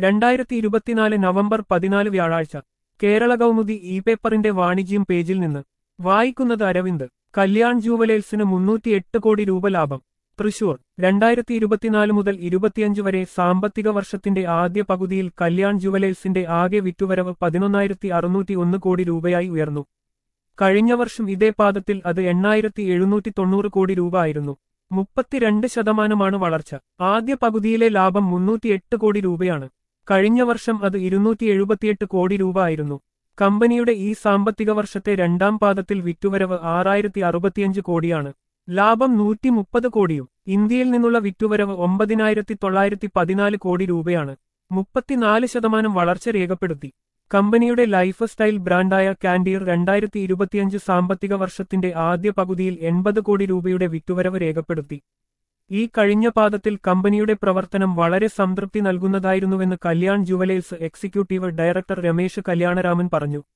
രണ്ടായിരത്തി ഇരുപത്തിനാല് നവംബർ പതിനാല് വ്യാഴാഴ്ച കേരള കൗമുദി ഇ പേപ്പറിന്റെ വാണിജ്യം പേജിൽ നിന്ന് വായിക്കുന്നത് അരവിന്ദ് കല്യാൺ ജൂവലേഴ്സിന് മുന്നൂറ്റിയെട്ട് കോടി രൂപ ലാഭം തൃശൂർ രണ്ടായിരത്തി ഇരുപത്തിനാല് മുതൽ ഇരുപത്തിയഞ്ച് വരെ സാമ്പത്തിക വർഷത്തിന്റെ ആദ്യ പകുതിയിൽ കല്യാൺ ജുവലേഴ്സിന്റെ ആകെ വിറ്റുവരവ് പതിനൊന്നായിരത്തി അറുന്നൂറ്റി ഒന്ന് കോടി രൂപയായി ഉയർന്നു കഴിഞ്ഞ വർഷം ഇതേ പാദത്തിൽ അത് എണ്ണായിരത്തി എഴുന്നൂറ്റി തൊണ്ണൂറ് കോടി രൂപ ആയിരുന്നു മുപ്പത്തിരണ്ട് ശതമാനമാണ് വളർച്ച ആദ്യ പകുതിയിലെ ലാഭം മുന്നൂറ്റിയെട്ട് കോടി രൂപയാണ് കഴിഞ്ഞ വർഷം അത് ഇരുന്നൂറ്റി എഴുപത്തിയെട്ട് കോടി രൂപ ആയിരുന്നു കമ്പനിയുടെ ഈ സാമ്പത്തിക വർഷത്തെ രണ്ടാം പാദത്തിൽ വിറ്റുവരവ് ആറായിരത്തി അറുപത്തിയഞ്ച് കോടിയാണ് ലാഭം നൂറ്റി മുപ്പത് കോടിയും ഇന്ത്യയിൽ നിന്നുള്ള വിറ്റുവരവ് ഒമ്പതിനായിരത്തി തൊള്ളായിരത്തി പതിനാല് കോടി രൂപയാണ് മുപ്പത്തിനാല് ശതമാനം വളർച്ച രേഖപ്പെടുത്തി കമ്പനിയുടെ ലൈഫ് സ്റ്റൈൽ ബ്രാൻഡായ കാൻഡിയർ രണ്ടായിരത്തി ഇരുപത്തിയഞ്ച് സാമ്പത്തിക വർഷത്തിന്റെ ആദ്യ പകുതിയിൽ എൺപത് കോടി രൂപയുടെ വിറ്റുവരവ് രേഖപ്പെടുത്തി ഈ കഴിഞ്ഞ പാദത്തിൽ കമ്പനിയുടെ പ്രവർത്തനം വളരെ സംതൃപ്തി നൽകുന്നതായിരുന്നുവെന്ന് Kalyan jewellers executive director Ramesh Kalyanaraman പറഞ്ഞു